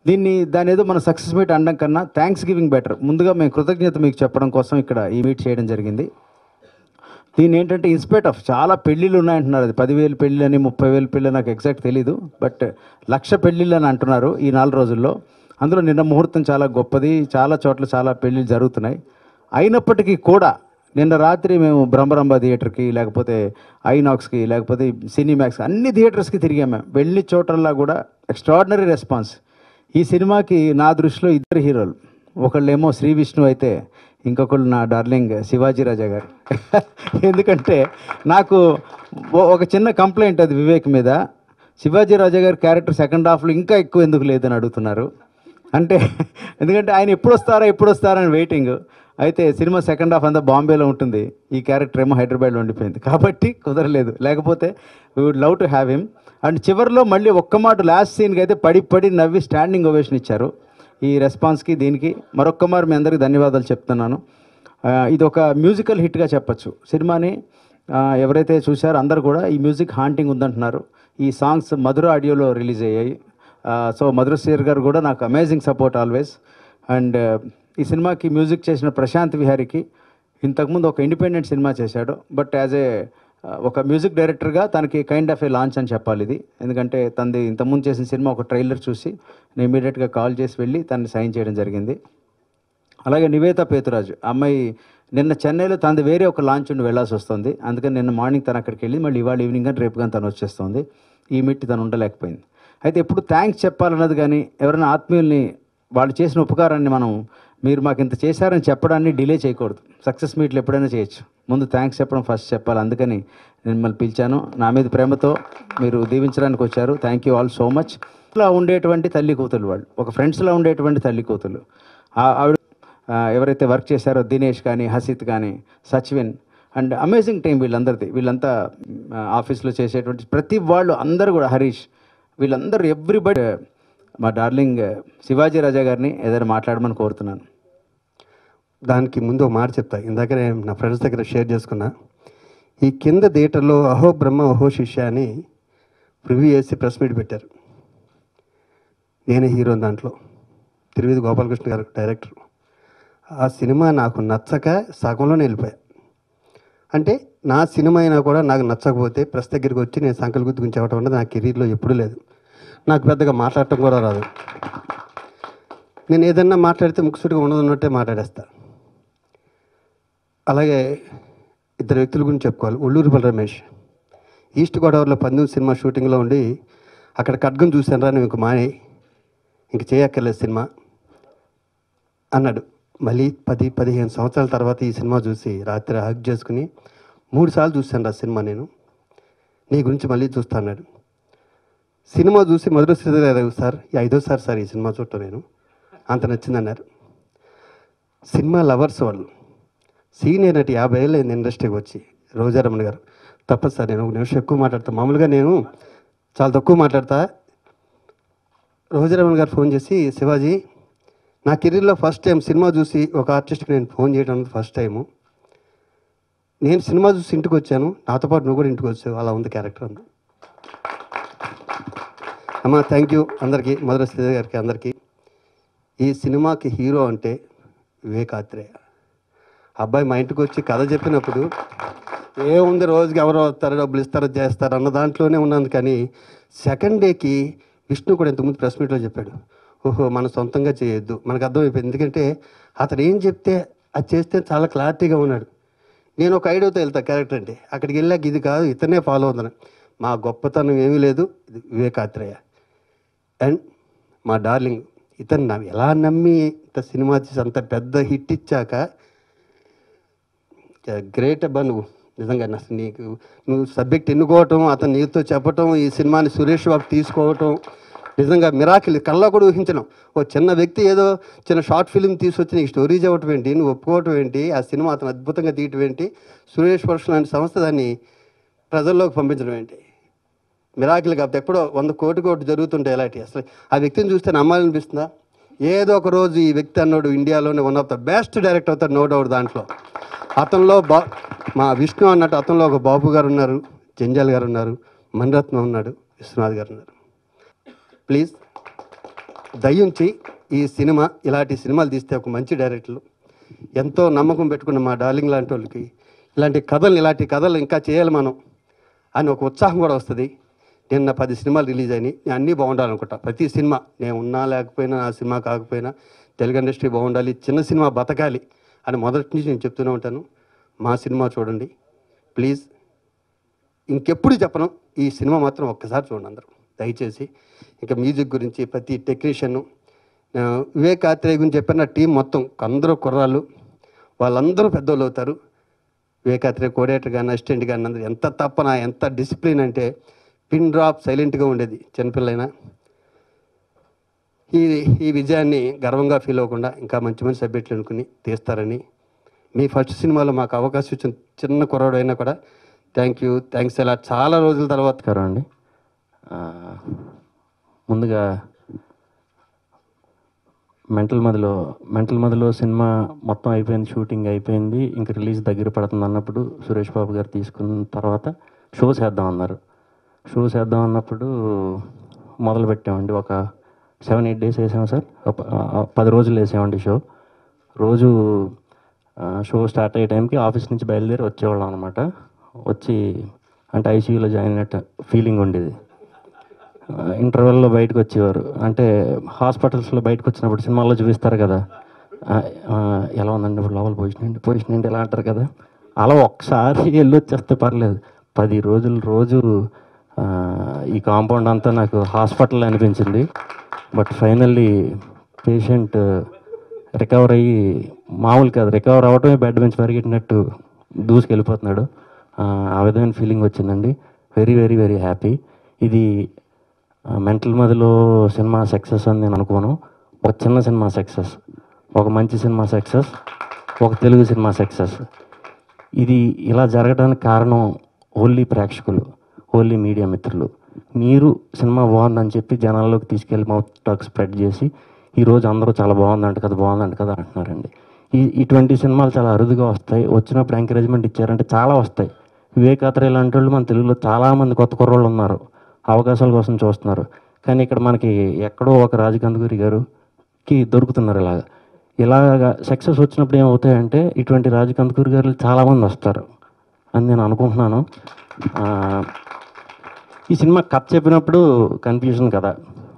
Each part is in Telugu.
దీన్ని దాని ఏదో మన సక్సెస్ మీట్ అనడం కన్నా థ్యాంక్స్ గివింగ్ బెటర్ ముందుగా మేము కృతజ్ఞత మీకు చెప్పడం కోసం ఇక్కడ ఈ మీట్ చేయడం జరిగింది దీని ఏంటంటే ఇన్స్పైట్ ఆఫ్ చాలా పెళ్ళిళ్ళు ఉన్నాయంటున్నారు అది పదివేలు పెళ్ళి అని ముప్పై వేలు పెళ్ళి నాకు ఎగ్జాక్ట్ తెలీదు బట్ లక్ష పెళ్ళిళ్ళు అని అంటున్నారు ఈ నాలుగు రోజుల్లో అందులో నిన్న ముహూర్తం చాలా గొప్పది చాలా చోట్ల చాలా పెళ్ళిళ్ళు జరుగుతున్నాయి అయినప్పటికీ కూడా నిన్న రాత్రి మేము బ్రహ్మరంభ థియేటర్కి లేకపోతే ఐనాక్స్కి లేకపోతే సినిమాక్స్ అన్ని థియేటర్స్కి తిరిగాం మేము వెళ్ళి చోటల్లా కూడా ఎక్స్ట్రాడినరీ రెస్పాన్స్ ఈ సినిమాకి నా దృష్టిలో ఇద్దరు హీరోలు ఒకళ్ళేమో శ్రీ విష్ణు అయితే ఇంకొకళ్ళు నా డార్లింగ్ శివాజీ రాజా గారు ఎందుకంటే నాకు ఓ- ఒక చిన్న కంప్లైంట్ అది వివేక్ మీద శివాజీ రాజా గారి క్యారెక్టర్ సెకండ్ హాఫ్లో ఇంకా ఎక్కువ ఎందుకు లేదని అడుగుతున్నారు అంటే ఎందుకంటే ఆయన ఎప్పుడు వస్తారా ఎప్పుడు వస్తారా అని వెయిటింగ్ అయితే సినిమా సెకండ్ హాఫ్ అంతా బాంబేలో ఉంటుంది ఈ క్యారెక్టర్ ఏమో హైదరాబాద్లో ఉండిపోయింది కాబట్టి కుదరలేదు లేకపోతే we would love to have him and చివరిలో మళ్ళీ ఒక్క మాట లాస్ట్ సీన్కి అయితే పడి పడి నవ్వి స్టాండింగ్ ఓవేషన్ ఇచ్చారు ఈ రెస్పాన్స్కి దీనికి మరొక్క మారు మీ అందరికీ ధన్యవాదాలు చెప్తున్నాను ఆ, ఇది ఒక మ్యూజికల్ హిట్గా చెప్పచ్చు సినిమాని ఆ, ఎవరైతే చూశారో అందరూ కూడా ఈ మ్యూజిక్ హాంటింగ్ ఉందంటున్నారు ఈ సాంగ్స్ మధుర ఆడియోలో రిలీజ్ అయ్యాయి సో మధుర శ్రీర్ గారు కూడా నాకు అమేజింగ్ సపోర్ట్ ఆల్వేస్ అండ్ ఈ సినిమాకి మ్యూజిక్ చేసిన ప్రశాంత్ విహారికి ఇంతకుముందు ఒక ఇండిపెండెంట్ సినిమా చేశాడు బట్ యాజ్ ఏ ఒక మ్యూజిక్ డైరెక్టర్గా తనకి కైండ్ ఆఫ్ ఏ లాంచ్ అని చెప్పాలి ఇది ఎందుకంటే తనది ఇంతకుముందు చేసిన సినిమా ఒక ట్రైలర్ చూసి నేను ఇమీడియట్గా కాల్ చేసి వెళ్ళి తనని సైన్ చేయడం జరిగింది అలాగే నివేత పేతురాజు ఆ అమ్మాయి నిన్న చెన్నైలో తనది వేరే ఒక లాంచ్ ఉండి వెళ్ళాల్సి వస్తుంది అందుకని నిన్న మార్నింగ్ తను అక్కడికి వెళ్ళి మళ్ళీ ఇవాళ ఈవినింగ్ కానీ రేపు కానీ తను వచ్చేస్తుంది ఈ మిట్టి తను ఉండలేకపోయింది అయితే ఎప్పుడు థ్యాంక్స్ చెప్పాలన్నది కానీ ఎవరైనా ఆత్మీయుల్ని వాళ్ళు చేసిన ఉపకారాన్ని మనం మీరు మాకు ఇంత చేశారని చెప్పడాన్ని డిలే చేయకూడదు సక్సెస్ మీట్లు ఎప్పుడైనా చేయొచ్చు ముందు థ్యాంక్స్ చెప్పడం ఫస్ట్ చెప్పాలి అందుకని నేను మిమ్మల్ని పిలిచాను నా మీద ప్రేమతో మీరు దీవించడానికి వచ్చారు thank you all so much ఇలా ఉండేటువంటి తల్లి కూతురు వాళ్ళు ఒక ఫ్రెండ్స్లో ఉండేటువంటి తల్లి కూతురు ఆ- ఆవిడ ఆ, ఎవరైతే వర్క్ చేశారో దినేష్ కానీ హసిత్ కానీ సచివిన్ అండ్ అమేజింగ్ టీం వీళ్ళందరిది వీళ్ళంతా ఆ, ఆఫీస్లో చేసేటువంటి ప్రతి వాళ్ళు అందరూ కూడా హరీష్ వీళ్ళందరూ ఎవ్రీబడి మా డార్లింగ్ శివాజీ రాజా గారిని ఏదైనా మాట్లాడమని కోరుతున్నాను దానికి ముందు ఒక మాట చెప్తా ఇందాకనే నా ఫ్రెండ్స్ దగ్గర షేర్ చేసుకున్నా ఈ కింద థియేటర్లో అహో బ్రహ్మ అహో శిష్య అని ప్రివ్యూ చేసి ప్రెస్ మీట్ పెట్టారు నేనే హీరో దాంట్లో తిరువిధి గోపాలకృష్ణ గారు డైరెక్టర్ ఆ సినిమా నాకు నచ్చక సగంలోనే వెళ్ళిపోయా అంటే నా సినిమా అయినా కూడా నాకు నచ్చకపోతే ప్రెస్ దగ్గరికి వచ్చి నేను సంకల్ గుర్తుకుని చెప్పడం అనేది నా కెరీర్లో ఎప్పుడూ లేదు నాకు పెద్దగా మాట్లాడటం కూడా రాదు నేను ఏదన్నా మాట్లాడితే ముక్కుసూటిగా ఉండదు ఉన్నట్టే మాట్లాడేస్తా అలాగే ఇద్దరు వ్యక్తుల గురించి చెప్పుకోవాలి ఒళ్ళూరు బల రమేష్ ఈస్ట్ గోదావరిలో పందెం సినిమా షూటింగ్లో ఉండి అక్కడ ఖడ్గం చూశాను రా నువ్వు ఇంక మానే ఇంక చేయక్కర్లేదు సినిమా అన్నాడు మళ్ళీ పది పదిహేను సంవత్సరాల తర్వాత ఈ సినిమా చూసి రాత్రి హక్ చేసుకుని మూడు సార్లు చూశాను రా సినిమా నేను నీ గురించి మళ్ళీ చూస్తా అన్నాడు సినిమా చూసి మొదటి శ్రీధర్ సార్ ఈ ఐదోసారి సార్ ఈ సినిమా చూడటం నేను అంత నచ్చిందన్నారు సినిమా లవర్స్ వాళ్ళు సీనియర్ నటి యాభై ఏళ్ళు అయింది ఇండస్ట్రీకి వచ్చి రోజారమణ గారు తప్పదు సార్ నేను ఒక నిమిషం ఎక్కువ మాట్లాడతా మామూలుగా నేను చాలా తక్కువ మాట్లాడతా రోజారమణ గారు ఫోన్ చేసి శివాజీ నా కెరీర్లో ఫస్ట్ టైం సినిమా చూసి ఒక ఆర్టిస్ట్కి నేను ఫోన్ చేయడం ఫస్ట్ టైము నేను సినిమా చూసి ఇంటికి వచ్చాను నాతో పాటు నువ్వు కూడా ఇంటికి వచ్చావు అలా ఉంది క్యారెక్టర్ అంది అమ్మ థ్యాంక్ యూ అందరికీ మధుర శ్రీధర్ గారికి అందరికీ ఈ సినిమాకి హీరో అంటే వివేకాత్రేయ అబ్బాయి మా ఇంటికి వచ్చి కథ చెప్పినప్పుడు ఏముంది రోజుకి ఎవరో వస్తారో డబ్బులు ఇస్తారో చేస్తారో అన్న దాంట్లోనే ఉన్నాను కానీ సెకండ్ డేకి విష్ణు కూడా ఇంతకుముందు ప్రెస్ మీట్లో చెప్పాడు ఓహో మనం సొంతంగా చేయొద్దు మనకు అర్థమైపోయింది ఎందుకంటే అతను ఏం చెప్తే అది చేస్తే చాలా క్లారిటీగా ఉన్నాడు నేను ఒక ఐడియాతో వెళ్తా క్యారెక్టర్ అంటే అక్కడికి వెళ్ళాక ఇది కాదు ఇతనే ఫాలో అవుతాను మా గొప్పతనం ఏమీ లేదు ఇది వివేకాత్రేయ అండ్ మా డార్లింగ్ ఇతను నమ్మి ఎలా నమ్మి ఇంత సినిమా తీసి అంత పెద్ద హిట్ ఇచ్చాక గ్రేట్ అబ్బా నువ్వు నిజంగా అసలు నీకు నువ్వు సబ్జెక్ట్ ఎన్నుకోవటం అతను నీతో చెప్పటం ఈ సినిమాని సురేష్ బాబు తీసుకోవటం నిజంగా మిరాకిల్ కళ్ళలో కూడా ఊహించను ఓ చిన్న వ్యక్తి ఏదో చిన్న షార్ట్ ఫిల్మ్ తీసుకొచ్చి నీకు స్టోరీ చెప్పటం ఏంటి నువ్వు ఒప్పుకోవటం ఏంటి ఆ సినిమా అతను అద్భుతంగా తీయటం ఏంటి సురేష్ వర్ష లాంటి సంస్థ దాన్ని ప్రజల్లోకి పంపించడం ఏంటి మిరాకిల్ కాకపోతే ఎప్పుడో వంద కోటి కోటి జరుగుతుంటాయి ఇలాంటి అసలు ఆ వ్యక్తిని చూస్తే నమ్మాలనిపిస్తుందా ఏదో ఒక రోజు ఈ వ్యక్తి అన్నాడు ఇండియాలోనే one of the best director అవుతాడు నో డౌట్ దాంట్లో అతనిలో బా మా విష్ణు అన్నట్టు అతనిలో ఒక బాబు గారు ఉన్నారు జంజాల్ గారు ఉన్నారు మణిరత్నం ఉన్నాడు విశ్వనాథ్ గారు ఉన్నారు ప్లీజ్ దయ్యుంచి ఈ సినిమా ఇలాంటి సినిమాలు తీస్తే ఒక మంచి డైరెక్టర్లు ఎంతో నమ్మకం పెట్టుకున్న మా డార్లింగ్ లాంటి వాళ్ళకి ఇలాంటి కథలు ఇలాంటి కథలు ఇంకా చేయాలి మనం అని ఒక ఉత్సాహం కూడా వస్తుంది నిన్న పది సినిమాలు రిలీజ్ అయినాయి నేను అన్నీ బాగుండాలనుకుంటా ప్రతి సినిమా నేను ఉన్నా లేకపోయినా ఆ సినిమా కాకపోయినా తెలుగు ఇండస్ట్రీ బాగుండాలి చిన్న సినిమా బతకాలి అని మొదటి నుంచి నేను చెప్తూనే ఉంటాను మా సినిమా చూడండి ప్లీజ్ ఇంకెప్పుడు చెప్పను ఈ సినిమా మాత్రం ఒక్కసారి చూడండి అందరూ దయచేసి ఇంకా మ్యూజిక్ గురించి ప్రతి టెక్నీషియన్ వివేక్ ఆత్రేయ గురించి చెప్పిన టీం మొత్తం అందరూ కుర్రాళ్ళు వాళ్ళందరూ పెద్దోళ్ళు అవుతారు వివేకాత్రే కోడేటర్ కానీ అసిస్టెంట్ కానీ అందరూ ఎంత తప్పన ఎంత డిసిప్లిన్ అంటే పిన్ డ్రాప్ సైలెంట్గా ఉండేది చిన్నపిల్లైనా ఈ ఈ విజయాన్ని గర్వంగా ఫీల్ అవ్వకుండా ఇంకా మంచి మంచి సబ్జెక్టులు అనుకుని తీస్తారని మీ ఫస్ట్ సినిమాలో మాకు అవకాశం ఇచ్చిన చిన్న కుర్రాడు అయినా కూడా థ్యాంక్ యూ థ్యాంక్స్ ఇలా చాలా రోజుల తర్వాత నమస్కారం అండి ఆ, ముందుగా మెంటల్ మదిలో మెంటల్ మదిలో సినిమా మొత్తం అయిపోయింది షూటింగ్ అయిపోయింది ఇంక రిలీజ్ దగ్గర పడుతుంది అన్నప్పుడు సురేష్ బాబు గారు తీసుకున్న తర్వాత షో చేద్దాం అన్నారు షో చేద్దాం అన్నప్పుడు మొదలు పెట్టామండి ఒక సెవెన్ ఎయిట్ డేస్ వేసాము సార్ ఒక ప- ఆ, పది రోజులు వేసామండి షో రోజు ఆ, షో స్టార్ట్ అయ్యే టైంకి ఆఫీస్ నుంచి బయలుదేరి వచ్చేవాళ్ళం అనమాట వచ్చి అంటే ఐసీయూలో జాయిన్ అయినట్టు ఫీలింగ్ ఉండేది ఇంటర్వెల్లో బయటకు వచ్చేవారు అంటే హాస్పిటల్స్లో బయటకు వచ్చినప్పుడు సినిమాల్లో చూపిస్తారు కదా ఆ, ఆ, ఎలా ఉందండి ఇప్పుడు లోపల పొజిషన్ ఏంటి పొజిషన్ ఏంటి ఎలా అంటారు కదా అలా ఒక్కసారి వెళ్ళి వచ్చేస్తే పర్లేదు పది రోజులు రోజు ఆ, ఈ కాంపౌండ్ అంతా నాకు హాస్పిటల్ అనిపించింది బట్ ఫైనల్లీ పేషెంట్ రికవర్ అయ్యి మామూలు కాదు రికవర్ అవ్వటమే బెడ్ నుంచి పరిగెట్టినట్టు దూసుకెళ్ళిపోతున్నాడు ఆ, ఆ విధమైన ఫీలింగ్ వచ్చిందండి వెరీ వెరీ వెరీ హ్యాపీ ఇది మెంటల్ మదిలో సినిమా సక్సెస్ అని నేను అనుకోను ఒక చిన్న సినిమా సక్సెస్ ఒక మంచి సినిమా సక్సెస్ ఒక తెలుగు సినిమా సక్సెస్ ఇది ఇలా జరగడానికి కారణం ఓన్లీ ప్రేక్షకులు ఓన్లీ మీడియా మిత్రులు మీరు సినిమా బాగుందని చెప్పి జనాల్లోకి తీసుకెళ్ళి మౌత్ టాక్ స్ప్రెడ్ చేసి ఈరోజు అందరూ చాలా బాగుందంట కదా బాగుందంట కదా అంటున్నారండి ఈ ఇటువంటి సినిమాలు చాలా అరుదుగా వస్తాయి వచ్చినప్పుడు ఎంకరేజ్మెంట్ ఇచ్చారంటే చాలా వస్తాయి వివేకాత్ర ఇలాంటి వాళ్ళు మన తెలుగులో చాలామంది కొత్త కుర్రోళ్ళు ఉన్నారు అవకాశాల కోసం చూస్తున్నారు కానీ ఇక్కడ మనకి ఎక్కడో ఒక రాజకందుగురి గారుకి దొరుకుతున్నారు ఇలాగా ఇలాగా సక్సెస్ వచ్చినప్పుడు ఏమవుతాయంటే ఇటువంటి రాజకందుకూరి గారు చాలామంది వస్తారు అని నేను అనుకుంటున్నాను ఆ, ఈ సినిమా కథ చెప్పినప్పుడు కన్ఫ్యూజన్ కదా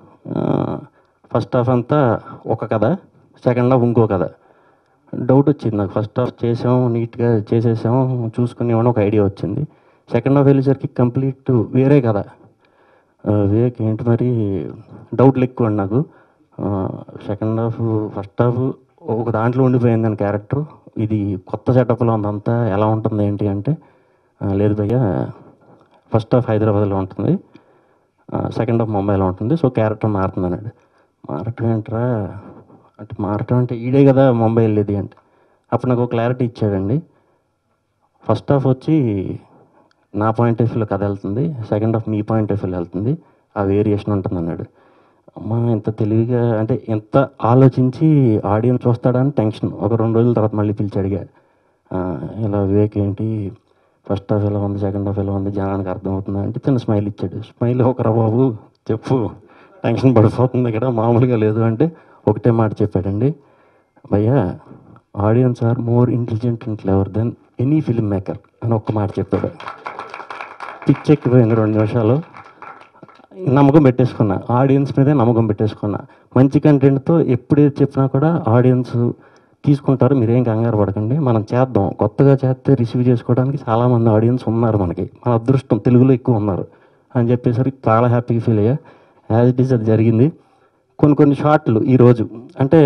ఫస్ట్ హాఫ్ అంతా ఒక కథ సెకండ్ హాఫ్ ఇంకో కథ డౌట్ వచ్చింది నాకు ఫస్ట్ హాఫ్ చేసాం నీట్గా చేసేసాం చూసుకునేవాడిని ఒక ఐడియా వచ్చింది సెకండ్ హాఫ్ వెళ్ళేసరికి కంప్లీట్ వేరే కథ ఆ, వివేక్ ఏంటి మరి డౌట్లు ఎక్కువ అండి నాకు సెకండ్ హాఫ్ ఫస్ట్ హాఫ్ ఒక దాంట్లో ఉండిపోయింది అని క్యారెక్టర్ ఇది కొత్త సెటప్లో ఉందంతా ఎలా ఉంటుంది ఏంటి అంటే ఆ, లేదు భయ్య ఫస్ట్ హాఫ్ హైదరాబాద్లో ఉంటుంది సెకండ్ హాఫ్ ముంబైలో ఉంటుంది సో క్యారెక్టర్ మారుతుంది అన్నాడు మారటం ఏంట్రా అంటే మారటం అంటే ఈడే కదా ముంబై వెళ్ళేది అంటే అప్పుడు నాకు క్లారిటీ ఇచ్చాడండి ఫస్ట్ హాఫ్ వచ్చి నా పాయింట్ ఆఫ్ వ్యూలో కథ వెళ్తుంది సెకండ్ హాఫ్ మీ పాయింట్ ఆఫ్ వ్యూలో వెళ్తుంది ఆ వేరియేషన్ ఉంటుంది అన్నాడు అమ్మా ఇంత తెలివిగా అంటే ఎంత ఆలోచించి ఆడియన్స్ వస్తాడని టెన్షన్ ఒక రెండు రోజుల తర్వాత మళ్ళీ పిలిచి అడిగా "ఆ, ఇలా వివేక్ ఏంటి ఫస్ట్ హాఫ్ ఎలా ఉంది సెకండ్ హాఫ్ ఎలా ఉంది జనానికి అర్థమవుతుందా అంటే చిన్న స్మైల్ ఇచ్చాడు స్మైల్ ఒకరా బాబు చెప్పు టెన్షన్ పడిపోతుంది ఇక్కడ మామూలుగా లేదు అంటే ఒకటే మాట చెప్పాడండి భయ్యా audience are more intelligent and clever than any film maker అని ఒక్క మాట చెప్పాడు పిచ్చెక్కిపోయింది రెండు నిమిషాలు నమ్మకం పెట్టేసుకున్నా ఆడియన్స్ మీదే నమ్మకం పెట్టేసుకున్నా మంచి కంటెంట్తో ఎప్పుడేది చెప్పినా కూడా ఆడియన్స్ తీసుకుంటారు మీరేం కంగారు పడకండి మనం చేద్దాం కొత్తగా చేస్తే రిసీవ్ చేసుకోవడానికి చాలామంది ఆడియన్స్ ఉన్నారు మనకి మన అదృష్టం తెలుగులో ఎక్కువ ఉన్నారు అని చెప్పేసరికి చాలా హ్యాపీగా ఫీల్ అయ్యా యాజ్ ఇట్ ఈస్ అది జరిగింది కొన్ని కొన్ని షార్ట్లు ఈరోజు అంటే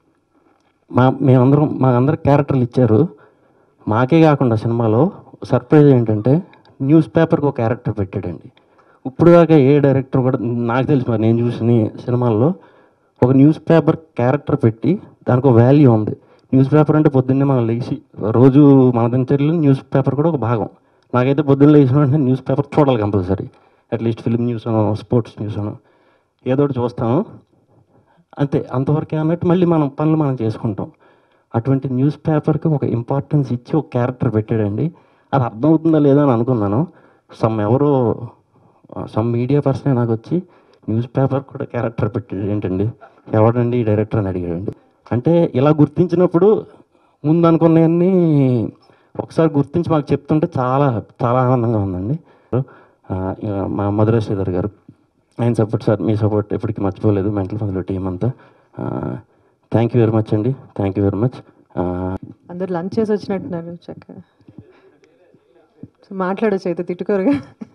మా మేమందరం మా అందరికి క్యారెక్టర్లు ఇచ్చారు మాకే కాకుండా సినిమాలో సర్ప్రైజ్ ఏంటంటే న్యూస్ పేపర్కి ఒక క్యారెక్టర్ పెట్టాడండి ఇప్పుడు దాకా ఏ డైరెక్టర్ కూడా నాకు తెలిసి మరి నేను చూసిన సినిమాల్లో ఒక న్యూస్ పేపర్ క్యారెక్టర్ పెట్టి దానికి ఒక వాల్యూ ఉంది న్యూస్ పేపర్ అంటే పొద్దున్నే మనం లేచి రోజు మన దినచర్యలో న్యూస్ పేపర్ కూడా ఒక భాగం నాకైతే పొద్దున్న లేచిన వెంటనే న్యూస్ పేపర్ చూడాలి కంపల్సరీ అట్లీస్ట్ ఫిల్మ్ న్యూస్ అను స్పోర్ట్స్ న్యూస్ అను ఏదో ఒకటి చూస్తాము అంతే అంతవరకే అన్నట్టు మళ్ళీ మనం పనులు మనం చేసుకుంటాం అటువంటి న్యూస్ పేపర్కి ఒక ఇంపార్టెన్స్ ఇచ్చి ఒక క్యారెక్టర్ పెట్టాడండి అది అర్థమవుతుందా లేదా అని అనుకున్నాను సమ్ ఎవరో సమ్ మీడియా పర్సనే నాకు వచ్చి న్యూస్ పేపర్ కూడా క్యారెక్టర్ పెట్టాడు ఏంటండి ఎవడండి ఈ డైరెక్టర్ అని అడిగాడండి అంటే ఇలా గుర్తించినప్పుడు ముందు అనుకున్నవన్నీ ఒకసారి గుర్తించి మాకు చెప్తుంటే చాలా చాలా ఆనందంగా ఉందండి ఆ, ఇక మా మధుర శ్రీధర్ గారు ఆయన సపోర్ట్ సార్ మీ సపోర్ట్ ఎప్పటికీ మర్చిపోలేదు మెంటల్ ఫండ్లో టీం అంతా థ్యాంక్ యూ వెరీ మచ్ అండి థ్యాంక్ యూ వెరీ మచ్ అందరు లంచ్ చేసి వచ్చినట్టున్నారు చక్కగా సో మాట్లాడొచ్చు అయితే తిట్టుకోరుగా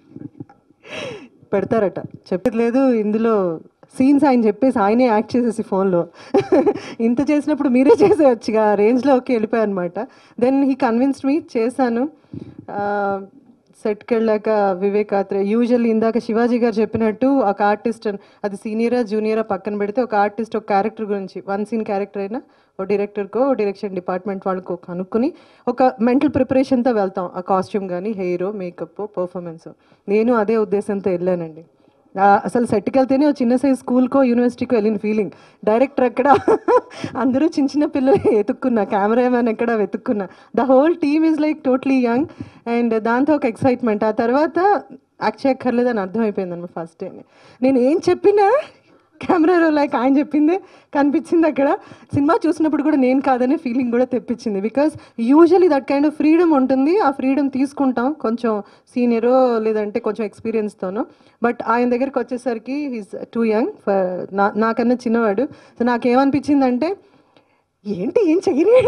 పెడతారట చెప్పేది లేదు ఇందులో సీన్స్ ఆయన చెప్పేసి ఆయనే యాక్ట్ చేసేసి ఫోన్లో ఇంత చేసినప్పుడు మీరే చేసేయచ్చుగా ఆ రేంజ్లో ఓకే వెళ్ళిపోయాయి అనమాట దెన్ హీ కన్విన్స్డ్ మీ చేశాను సెట్కి వెళ్ళాక వివేక్ ఆత్రే యూజువల్లీ ఇందాక శివాజీ గారు చెప్పినట్టు ఒక ఆర్టిస్ట్ అది సీనియరా జూనియరా పక్కన పెడితే ఒక ఆర్టిస్ట్ ఒక క్యారెక్టర్ గురించి వన్ సీన్ క్యారెక్టర్ అయినా ఓ డైరెక్టర్కో ఓ డైరెక్షన్ డిపార్ట్మెంట్ వాళ్ళకో కనుక్కొని ఒక మెంటల్ ప్రిపరేషన్తో వెళ్తాం ఆ కాస్ట్యూమ్ కానీ హెయిర్ మేకప్ పర్ఫార్మెన్స్ నేను అదే ఉద్దేశంతో వెళ్ళానండి ఆ, అసలు సెట్కి వెళ్తేనే ఓ చిన్న సైజ్ స్కూల్కో యూనివర్సిటీకో వెళ్ళిన ఫీలింగ్ డైరెక్టర్ అక్కడ అందరూ చిన్న చిన్న పిల్లలు వెతుక్కున్నా కెమెరామ్యాన్ ఎక్కడ వెతుక్కున్నా the whole team is like totally young and దాంతో ఒక ఎక్సైట్మెంట్ ఆ తర్వాత యాక్ట్ చేయక్కర్లేదని అర్థమైపోయింది అనమాట ఫస్ట్ డే నేను ఏం చెప్పినా కెమెరాలో లైక్ ఆయన చెప్పిందే కనిపించింది అక్కడ సినిమా చూసినప్పుడు కూడా నేను కాదనే ఫీలింగ్ కూడా తెప్పించింది because usually that kind of freedom ఉంటుంది ఆ ఫ్రీడమ్ తీసుకుంటాం కొంచెం సీనియరో లేదంటే కొంచెం ఎక్స్పీరియన్స్తోనో బట్ ఆయన దగ్గరికి వచ్చేసరికి ఈజ్ టూ యంగ్ నా నాకన్నా చిన్నవాడు సో నాకేమనిపించిందంటే ఏంటి ఏం చెయ్యలేడు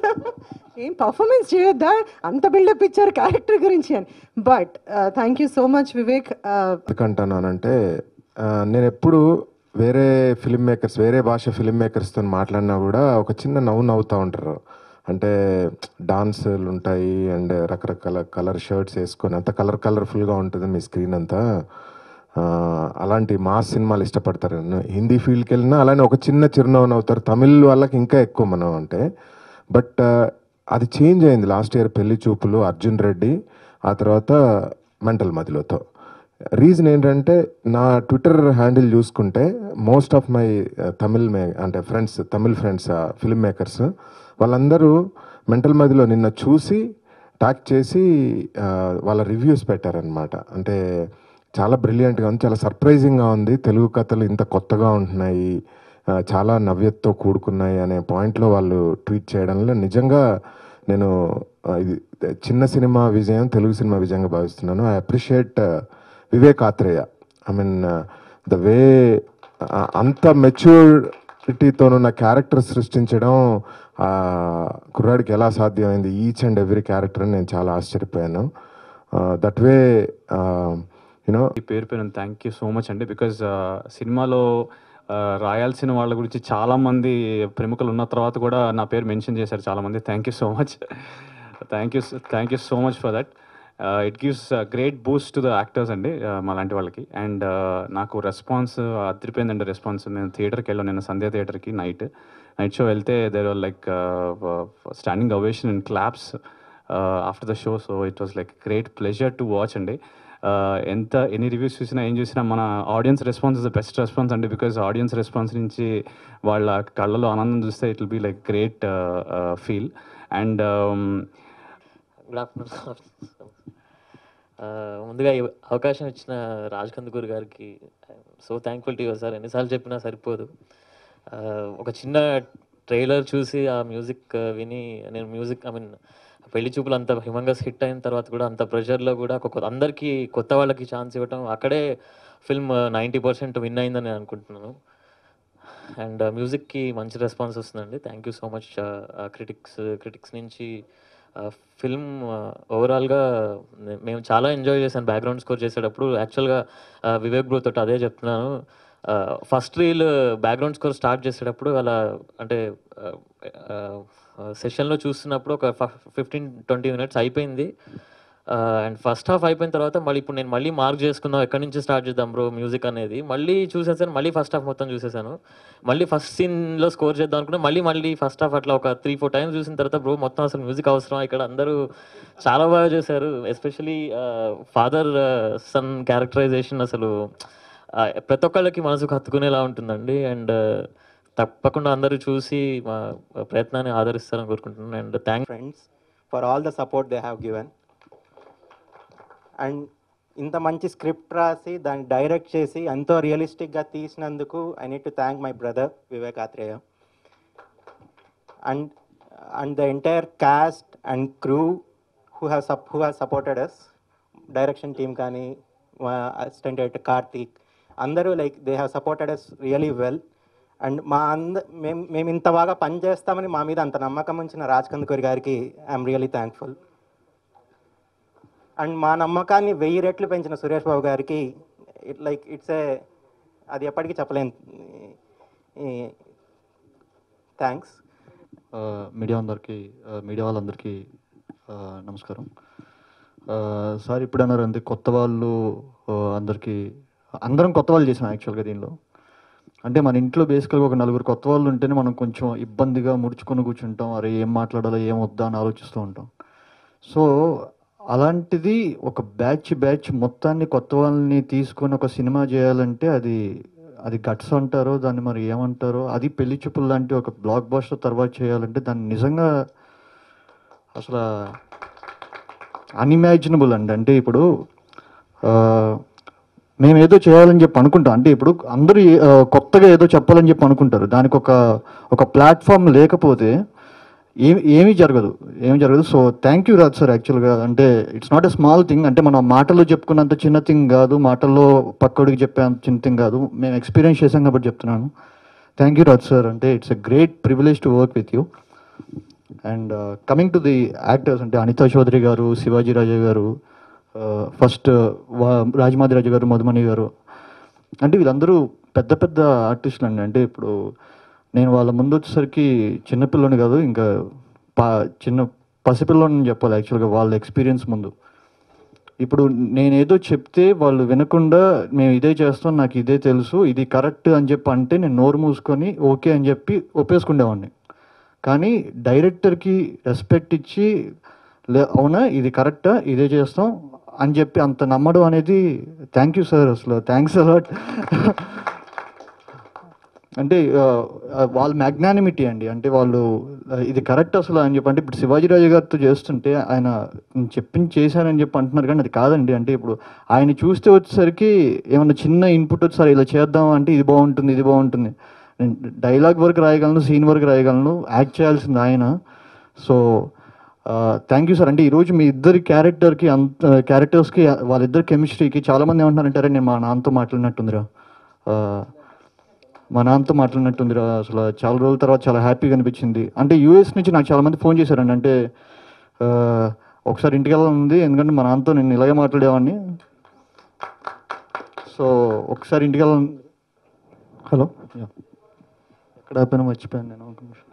ఏం పర్ఫార్మెన్స్ చేయొద్దా అంత బిల్డప్ ఇచ్చారు క్యారెక్టర్ గురించి అని but thank you so much Vivek ఎందుకంటున్నానంటే ఆ, నేను ఎప్పుడు వేరే ఫిల్మ్ మేకర్స్ వేరే భాష ఫిల్మ్ మేకర్స్తో మాట్లాడినా కూడా ఒక చిన్న నవ్వు నవ్వుతూ ఉంటారు అంటే డాన్సులు ఉంటాయి అండ్ రకరకాల కలర్ షర్ట్స్ వేసుకొని అంత కలర్ కలర్ఫుల్గా ఉంటుంది మీ స్క్రీన్ అంతా ఆ, అలాంటి మాస్ సినిమాలు ఇష్టపడతారు హిందీ ఫీల్డ్కి వెళ్ళినా అలానే ఒక చిన్న చిరునవ్వు నవ్వుతారు తమిళ్ వాళ్ళకి ఇంకా ఎక్కువ మనం అంటే బట్ అది చేంజ్ అయింది లాస్ట్ ఇయర్ పెళ్లి చూపులు అర్జున్ రెడ్డి ఆ తర్వాత మెంటల్ మదిలోతో రీజన్ ఏంటంటే నా ట్విట్టర్ హ్యాండిల్ చూసుకుంటే most of my Tamil may అంటే friends Tamil friends film makers వాళ్ళందరూ మెంటల్ మదిలో నిన్న చూసి ట్యాగ్ చేసి ఆ, వాళ్ళ రివ్యూస్ పెట్టారనమాట అంటే చాలా బ్రిలియంట్గా ఉంది చాలా సర్ప్రైజింగ్గా ఉంది తెలుగు కథలు ఇంత కొత్తగా ఉంటున్నాయి ఆ, చాలా నవ్యతతో కూడుకున్నాయి అనే పాయింట్లో వాళ్ళు ట్వీట్ చేయడంలో నిజంగా నేను ఆ, ఇది చిన్న సినిమా విజయం తెలుగు సినిమా విజయంగా భావిస్తున్నాను I appreciate Vivek Athreya I mean the way అంత మెచ్యూరిటీతోనున్న క్యారెక్టర్ సృష్టించడం ఆ, కుర్రాడికి ఎలా సాధ్యమైంది ఈచ్ అండ్ ఎవ్రీ క్యారెక్టర్ నేను చాలా ఆశ్చర్యపోయాను దట్ వే యూనో ఈ పేరు పేరు థ్యాంక్ యూ సో మచ్ అండి బికాజ్ సినిమాలో ఆ, రాయాల్సిన వాళ్ళ గురించి చాలామంది ప్రముఖులు ఉన్న తర్వాత కూడా నా పేరు మెన్షన్ చేశారు చాలామంది thank you so much thank you thank you so much for that it gives great boost to the actors అండి uh, మా లాంటి వాళ్ళకి అండ్ నాకు రెస్పాన్స్ అదిరిపోయిందండి రెస్పాన్స్ నేను థియేటర్కి వెళ్ళాను నేను సంధ్య థియేటర్కి నైట్ నైట్ షో వెళ్తే there are like standing ovation in claps after the show so it was like great pleasure to watch అండి Uh, ఎంత ఎన్ని రివ్యూస్ చూసినా ఏం చూసినా మన audience response is the best response అండి బికాజ్ ఆడియన్స్ రెస్పాన్స్ నుంచి వాళ్ళ కళ్ళలో ఆనందం చూస్తే it will be like great feel and good afternoon ముందుగా ఈ అవకాశం ఇచ్చిన రాజ్ కందుకూర్ గారికి so thankful to your sir ఎన్నిసార్లు చెప్పినా సరిపోదు Uh, ఒక చిన్న ట్రైలర్ చూసి ఆ మ్యూజిక్ విని నేను మ్యూజిక్ ఐ మీన్ పెళ్లి చూపులు అంత హిమంగస్ హిట్ అయిన తర్వాత కూడా అంత ప్రెషర్లో కూడా ఒక కొ- అందరికీ కొత్త వాళ్ళకి ఛాన్స్ ఇవ్వటం అక్కడే ఫిల్మ్ నైంటీ పర్సెంట్ విన్ అయిందని నేను అనుకుంటున్నాను అండ్ మ్యూజిక్కి మంచి రెస్పాన్స్ వస్తుందండి thank you so much critics critics నుంచి ఫిల్మ్ ఓవరాల్గా మేము చాలా ఎంజాయ్ చేశాను బ్యాక్గ్రౌండ్ స్కోర్ చేసేటప్పుడు యాక్చువల్గా వివేక్ బ్రో తోటి అదే చెప్తున్నాను first reel background score start చేసేటప్పుడు అలా అంటే సెషన్లో చూస్తున్నప్పుడు ఒక ఫిఫ్టీన్ ట్వంటీ మినిట్స్ అయిపోయింది అండ్ ఫస్ట్ హాఫ్ అయిపోయిన తర్వాత మళ్ళీ ఇప్పుడు నేను మళ్ళీ మార్క్ చేసుకుందాం ఎక్కడి నుంచి స్టార్ట్ చేద్దాం బ్రో మ్యూజిక్ అనేది మళ్ళీ చూసేసాను మళ్ళీ ఫస్ట్ హాఫ్ మొత్తం చూసేసాను మళ్ళీ ఫస్ట్ సీన్లో స్కోర్ చేద్దాం అనుకుంటే మళ్ళీ మళ్ళీ ఫస్ట్ హాఫ్ అట్లా ఒక త్రీ ఫోర్ టైమ్స్ చూసిన తర్వాత బ్రో మొత్తం అసలు మ్యూజిక్ అవసరం ఇక్కడ అందరూ చాలా బాగా చేశారు ఎస్పెషలీ ఫాదర్ సన్ క్యారెక్టరైజేషన్ అసలు ఆ, ప్రతి ఒక్కళ్ళకి మనసుకు హత్తుకునేలా ఉంటుందండి అండ్ తప్పకుండా అందరూ చూసి మా ప్రయత్నాన్ని ఆదరిస్తారని కోరుకుంటున్నాను and thank friends for all the support they have given. And ఇంత మంచి స్క్రిప్ట్ రాసి దాన్ని డైరెక్ట్ చేసి ఎంతో రియలిస్టిక్గా తీసినందుకు I need to thank my brother Vivek Athreya and and the entire cast and crew who have sup who have supported us direction team కానీ అసిస్టెంట్ డైరెక్టర్ కార్తీక్ అందరూ like they have supported us really well and మా అంద మేము మేము ఇంత బాగా పని చేస్తామని మా మీద అంత నమ్మకం ఉంచిన రాజ్ కందుకూరి గారికి ఐఎమ్ రియలీ థ్యాంక్ఫుల్ అండ్ మా నమ్మకాన్ని వెయ్యి రెట్లు పెంచిన సురేష్ బాబు గారికి ఇట్ లైక్ ఇట్స్ ఏ అది ఎప్పటికీ చెప్పలేను థ్యాంక్స్ ఆ, మీడియా అందరికీ ఆ, మీడియా వాళ్ళందరికీ ఆ, నమస్కారం ఆ, సార్ ఇప్పుడు అన్నారు అంతే కొత్త వాళ్ళు ఆ, అందరికీ అందరం కొత్త వాళ్ళు చేసాం యాక్చువల్గా దీనిలో అంటే మన ఇంట్లో బేసికల్గా ఒక నలుగురు కొత్త వాళ్ళు ఉంటేనే మనం కొంచెం ఇబ్బందిగా ముడుచుకొని కూర్చుంటాం అరే ఏం మాట్లాడాలో ఏం వద్దా అని ఆలోచిస్తూ ఉంటాం సో అలాంటిది ఒక బ్యాచ్ బ్యాచ్ మొత్తాన్ని కొత్త వాళ్ళని తీసుకొని ఒక సినిమా చేయాలంటే అది అది గట్స్ అంటారో దాన్ని మరి ఏమంటారో అది పెళ్లి చూపులు లాంటి ఒక బ్లాక్ బాస్టర్ తర్వాత చేయాలంటే దాన్ని నిజంగా అసలు అన్ఇమాజినబుల్ అండి అంటే ఇప్పుడు ఆ, మేము ఏదో చేయాలని చెప్పి అనుకుంటాం అంటే ఇప్పుడు అందరూ ఏ- ఆ, కొత్తగా ఏదో చెప్పాలని చెప్పి అనుకుంటారు దానికి ఒక ఒక ప్లాట్ఫామ్ లేకపోతే ఏమి ఏమీ జరగదు ఏమీ జరగదు so thank you Raj sir యాక్చువల్గా అంటే it's not a small thing అంటే మనం మాటల్లో చెప్పుకున్నంత చిన్న థింగ్ కాదు మాటల్లో పక్కోడికి చెప్పే అంత చిన్న థింగ్ కాదు మేము ఎక్స్పీరియన్స్ చేసాం కాబట్టి చెప్తున్నాను థ్యాంక్ యూ రాజ్ సార్ అంటే it's a great privilege to work with you and coming to the actors అంటే అనితా చౌదరి గారు శివాజీ రాజా గారు ఫస్ట్ రాజమాది రాజు గారు మధుమణి గారు అంటే వీళ్ళందరూ పెద్ద పెద్ద ఆర్టిస్టులు అండి అంటే ఇప్పుడు నేను వాళ్ళ ముందు వచ్చేసరికి చిన్నపిల్లని కాదు ఇంకా పా చిన్న పసిపిల్లని చెప్పాలి యాక్చువల్గా వాళ్ళ ఎక్స్పీరియన్స్ ముందు ఇప్పుడు నేనేదో చెప్తే వాళ్ళు వినకుండా మేము ఇదే చేస్తాం నాకు ఇదే తెలుసు ఇది కరెక్ట్ అని చెప్పి అంటే నేను నోరు మూసుకొని ఓకే అని చెప్పి ఒప్పేసుకునేవాడిని కానీ డైరెక్టర్కి రెస్పెక్ట్ ఇచ్చి లే అవునా ఇది కరెక్టా ఇదే చేస్తాం అని చెప్పి అంత నమ్మడం అనేది థ్యాంక్ యూ సార్ అసలు థ్యాంక్స్ అలాట్ అంటే ఆ, ఆ, వాళ్ళ మ్యాగ్నానిమిటీ అండి అంటే వాళ్ళు ఆ, ఇది కరెక్ట్ అసలు అని చెప్పి అంటే ఇప్పుడు శివాజీరాజు గారితో చేస్తుంటే ఆయన నేను చెప్పింది చేశానని చెప్పి అంటున్నారు కానీ అది కాదండి అంటే ఇప్పుడు ఆయన చూస్తే వచ్చేసరికి ఏమన్నా చిన్న ఇన్పుట్ వచ్చి ఇలా చేద్దాం అంటే ఇది బాగుంటుంది ఇది బాగుంటుంది నేను డైలాగ్ వరకు రాయగలను సీన్ వరకు రాయగలను యాక్ట్ చేయాల్సింది ఆయన సో థ్యాంక్ యూ సార్ అంటే ఈరోజు మీ ఇద్దరి క్యారెక్టర్కి అంత క్యారెక్టర్స్కి వాళ్ళిద్దరి కెమిస్ట్రీకి చాలామంది ఏమంటున్నారంటే "అరే, నేను మా నాన్నతో మాట్లాడినట్టుందిరా ఆ, మా నాన్నతో మాట్లాడినట్టుందిరా అసలు చాలా రోజుల తర్వాత చాలా హ్యాపీగా అనిపించింది అంటే యూఎస్ నుంచి నాకు చాలామంది ఫోన్ చేశారండి అంటే ఆ, ఒకసారి ఇంటికి వెళ్ళాలని ఎందుకంటే మా నాన్నతో నేను ఇలాగే మాట్లాడేవాడిని సో ఒకసారి ఇంటికి వెళ్ళాలని హలో యా. ఎక్కడ ఆపానో మర్చిపోయాను నేను ఒక నిమిషం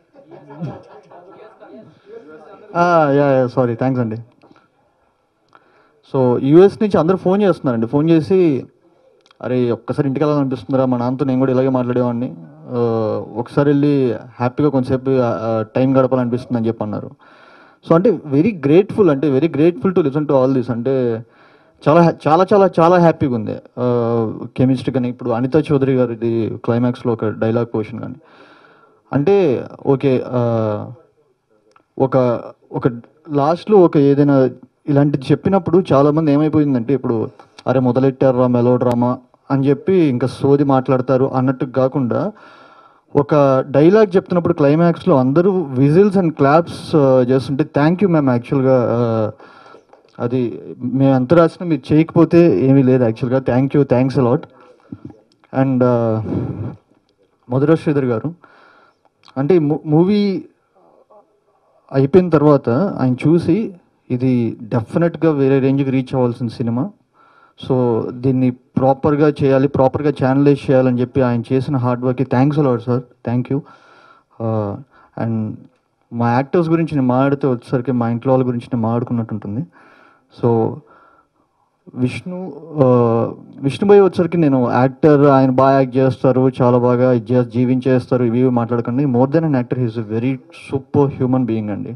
ఆ, యా యా సారీ థ్యాంక్స్ అండి సో యూఎస్ నుంచి అందరూ ఫోన్ చేస్తున్నారండి ఫోన్ చేసి అరే ఒక్కసారి ఇంటికి వెళ్ళాలనిపిస్తుందిరా మా నాన్నతో నేను కూడా ఇలాగే మాట్లాడేవాడిని ఆ, ఒకసారి వెళ్ళి హ్యాపీగా కొంతసేపు టైం గడపాలనిపిస్తుంది అని చెప్పి అన్నారు సో అంటే వెరీ గ్రేట్ఫుల్ అంటే very grateful to listen to all this అంటే చాలా హ్యా- చాలా చాలా చాలా హ్యాపీగా ఉంది కెమిస్ట్రీ కానీ ఇప్పుడు అనితా చౌదరి గారిది క్లైమాక్స్లో ఒక డైలాగ్ పోర్షన్ కానీ అంటే ఓకే ఆ, ఒక ఒక లాస్ట్లో ఒక ఏదైనా ఇలాంటిది చెప్పినప్పుడు చాలామంది ఏమైపోయిందంటే ఇప్పుడు అరే మొదలెట్టారా మెలో డ్రామా అని చెప్పి ఇంకా సోది మాట్లాడతారు అన్నట్టు కాకుండా ఒక డైలాగ్ చెప్తున్నప్పుడు క్లైమాక్స్లో అందరూ విజిల్స్ అండ్ క్లాప్స్ చేస్తుంటే థ్యాంక్ యూ మ్యామ్ యాక్చువల్గా అది మేము ఎంత రాసినా మీరు చేయకపోతే ఏమీ లేదు యాక్చువల్గా thank you thanks a lot and Madhura Sridhar గారు అంటే మూవీ అయిపోయిన తర్వాత ఆయన చూసి ఇది డెఫినెట్గా వేరే రేంజ్కి రీచ్ అవ్వాల్సిన సినిమా సో దీన్ని ప్రాపర్గా చేయాలి ప్రాపర్గా ఛానలైజ్ చేయాలని చెప్పి ఆయన చేసిన హార్డ్ వర్క్కి thanks a lot sir thank you and మా యాక్టర్స్ గురించి నేను మాట్లాడితే వచ్చేసరికి మా ఇంట్లో వాళ్ళ గురించి నేను మాట్లాడుకున్నట్టు ఉంటుంది సో విష్ణు ఆ, విష్ణుభాయ్ వచ్చరికి నేను యాక్టర్ ఆయన బాగా యాక్ట్ చేస్తారు చాలా బాగా ఇది చేస్- జీవించేస్తారు ఇవి ఇవి మాట్లాడకండి more than an actor he's very super human being అండి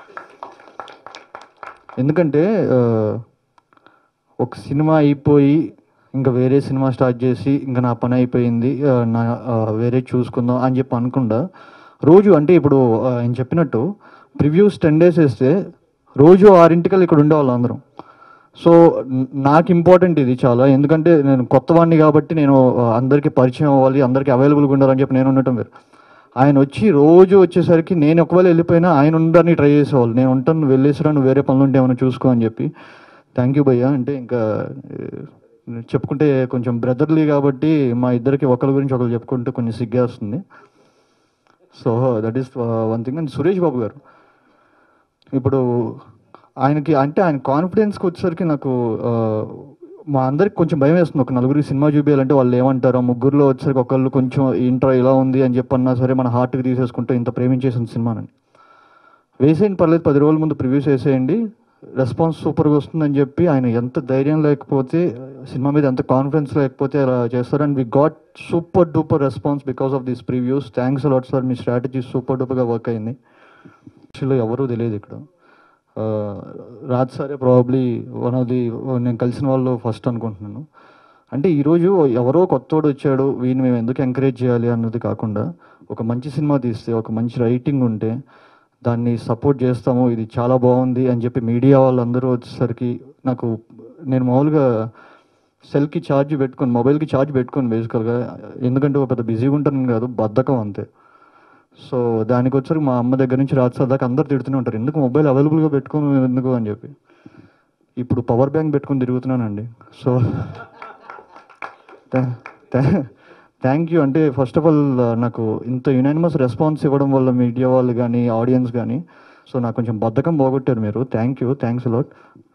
ఎందుకంటే ఆ, ఒక సినిమా అయిపోయి ఇంకా వేరే సినిమా స్టార్ట్ చేసి ఇంకా నా పని అయిపోయింది ఆ, నా ఆ, వేరే చూసుకుందాం అని చెప్పి అనుకుండా రోజు అంటే ఇప్పుడు ఆ, ఆయన చెప్పినట్టు ప్రివ్యూస్ టెన్ డేస్ వేస్తే రోజు ఆరింటికల్ ఇక్కడ ఉండేవాళ్ళం అందరం సో న- నాకు ఇంపార్టెంట్ ఇది చాలా ఎందుకంటే నేను కొత్తవాడిని కాబట్టి నేను ఆ, అందరికీ పరిచయం అవ్వాలి అందరికీ అవైలబుల్గా ఉండాలని చెప్పి నేను ఉండటం వేరు ఆయన వచ్చి రోజు వచ్చేసరికి నేను ఒకవేళ వెళ్ళిపోయినా ఆయన ఉండడానికి ట్రై చేసేవాళ్ళు నేను ఉంటాను నువ్వు వెళ్ళేసిరా నువ్వు వేరే పనులు ఉంటే ఏమైనా చూసుకో అని చెప్పి థ్యాంక్ యూ భయ్యా అంటే ఇంకా ఏ, చెప్పుకుంటే కొంచెం బ్రదర్లీ కాబట్టి మా ఇద్దరికి ఒకరి గురించి ఒకరు చెప్పుకుంటే కొంచెం సిగ్గేస్తుంది so that is one thing and Suresh Babu గారు ఇప్పుడు ఆయనకి అంటే ఆయన కాన్ఫిడెన్స్కి వచ్చేసరికి నాకు ఆ, మా అందరికి కొంచెం భయం వేస్తుంది ఒక నలుగురికి సినిమా చూపించాలంటే వాళ్ళు ఏమంటారో ముగ్గురులో వచ్చేసరికి ఒకళ్ళు కొంచెం ఇంట్రో ఇలా ఉంది అని చెప్పి అన్నా సరే మన హార్ట్కి తీసేసుకుంటే ఇంత ప్రేమించేసిన సినిమానని వేసేయండి పర్లేదు పది రోజుల ముందు ప్రివ్యూస్ వేసేయండి రెస్పాన్స్ సూపర్గా వస్తుందని చెప్పి ఆయన ఎంత ధైర్యం లేకపోతే సినిమా మీద ఎంత కాన్ఫిడెన్స్ లేకపోతే అలా చేస్తారు and we got super duper response because of these previews thanks a lot sir మీ స్ట్రాటజీ సూపర్ డూపర్గా వర్క్ అయింది యాక్చువల్లీ ఎవరూ తెలియదు ఇక్కడ ఆ, రాజ్ సారే ప్రాబ్లీ వన్ ఆఫ్ ది నేను కలిసిన వాళ్ళు ఫస్ట్ అనుకుంటున్నాను అంటే ఈరోజు ఎవరో కొత్తోడు వచ్చాడు వీడిని మేము ఎందుకు ఎంకరేజ్ చేయాలి అన్నది కాకుండా ఒక మంచి సినిమా తీస్తే ఒక మంచి రైటింగ్ ఉంటే దాన్ని సపోర్ట్ చేస్తాము ఇది చాలా బాగుంది అని చెప్పి మీడియా వాళ్ళందరూ వచ్చేసరికి నాకు నేను మామూలుగా సెల్కి ఛార్జ్ పెట్టుకొని మొబైల్కి ఛార్జ్ పెట్టుకొని బేసికల్గా ఎందుకంటే ఒక పెద్ద బిజీగా ఉంటాను కాదు బద్ధకం అంతే సో దానికి వచ్చారు మా అమ్మ దగ్గర నుంచి రాజు సార్ దాకా అందరు తిడుతూనే ఉంటారు ఎందుకు మొబైల్ అవైలబుల్గా పెట్టుకోను ఎందుకు అని చెప్పి ఇప్పుడు పవర్ బ్యాంక్ పెట్టుకొని తిరుగుతున్నానండి సో థ్యాంక్ యూ అంటే ఫస్ట్ ఆఫ్ ఆల్ నాకు ఇంత యునానిమస్ రెస్పాన్స్ ఇవ్వడం వల్ల మీడియా వాళ్ళు కానీ ఆడియన్స్ కానీ సో నాకు కొంచెం బద్ధకం పోగొట్టారు మీరు థ్యాంక్ యూ థ్యాంక్స్ అలాట్